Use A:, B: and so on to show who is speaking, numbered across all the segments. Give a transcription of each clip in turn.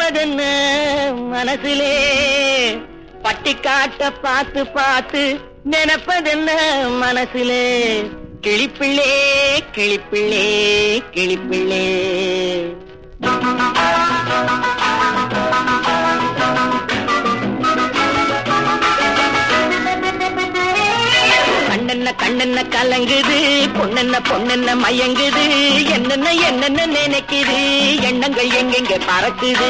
A: நினைப்பதென்ன மனசிலே பட்டிக்காட்ட பார்த்து பார்த்து நினைப்பதென்ன மனசிலே கிளிப்பிள்ளே கிளிப்பிள்ளே கிளிப்பிள்ளே கண்ணென்ன கண்ணென்ன கலங்குது பொண்ணென்ன பொண்ணென்ன மயங்குது என்னென்ன என்னென்ன நினைக்குது எண்ணங்கள் எங்கெங்க பறக்குது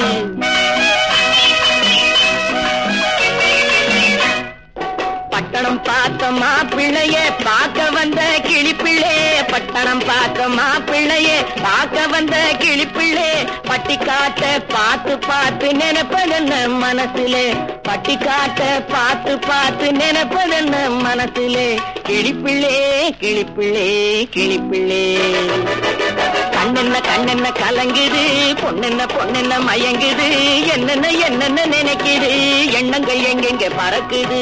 A: பட்டணம் பார்த்த மாப்பிள்ளைய பார்க்க வந்த கிளிப்பிள்ளே பட்டணம் பார்த்த மாப்பிள்ளைய பார்க்க வந்த கிளிப்பிள்ளே பட்டி காட்ட பார்த்து பார்த்து நினைப்பதென்ன மனசிலே பட்டி காட்ட பார்த்து பார்த்து நினைப்பதென்ன மனசிலே கிளிப்பிள்ளே கிளிப்பிள்ளே கிளிப்பிள்ளே கண்ணென்ன கண்ணென்ன கலங்குது பொண்ணென்ன பொண்ணென்ன மயங்குது என்னென்ன என்னென்ன நினைக்குது எண்ணங்கள் எங்கெங்க பறக்குது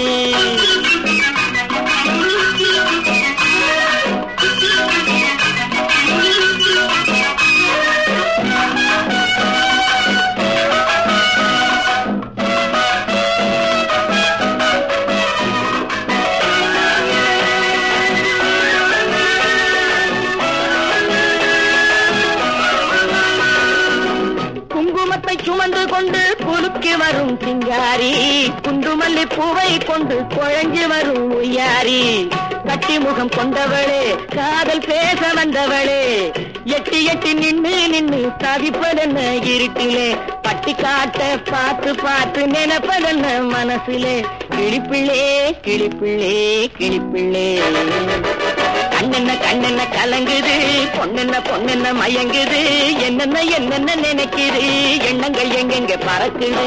A: குங்குமத்தை சுமந்து கொண்டு குலுக்கி வரும் சிங்காரி குண்டுமல்லி பூவை கொண்டு குழஞ்சி வரும் உய்யாரி கட்டி முகம் கொண்டவளே காதல் பேச வந்தவளே எட்டி எட்டி நின்னு நின்னு தவிப்பதென்ன இருட்டிலே பட்டி காட்ட பார்த்து பார்த்து நினைப்பதென்ன மனசிலே கிளிப்பிள்ளே கிளிப்பிள்ளே கிளிப்பிள்ளே கண்ணென்ன கண்ணென்ன கலங்குது பொண்ணென்ன பொண்ணென்ன மயங்குது என்னென்ன என்னென்ன நினைக்குது எண்ணங்கள் எங்கெங்க பறக்குது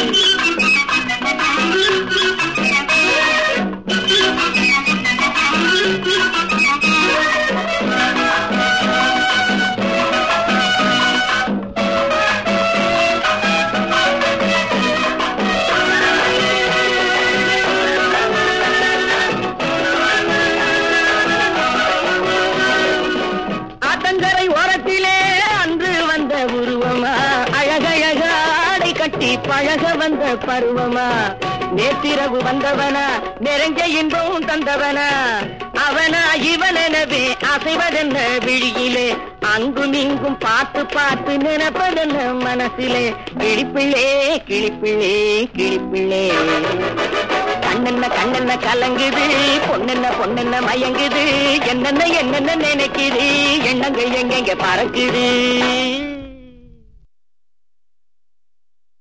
A: ஆத்தங்கரை ஓரத்திலே அன்று வந்த உருவமா அழகழக ஆடை கட்டி பழக வந்த பருவமா நேற்றிரவு வந்தவனா நெருங்க இன்பம் தந்தவனா அவனா இவனெனவே அசைவதென்ன விழியிலே அங்கும் இங்கும் பார்த்து பார்த்து நினைப்பதென்ன மனசிலே கிளிப்பிள்ளே கிளிப்பிள்ளே கிளிப்பிள்ளே கண்ணென்ன கண்ணென்ன கலங்குது பொண்ணென்ன பொண்ணென்ன மயங்குது என்னென்ன என்னென்ன நினைக்குது எண்ணங்கள் எங்கெங்க பறக்குது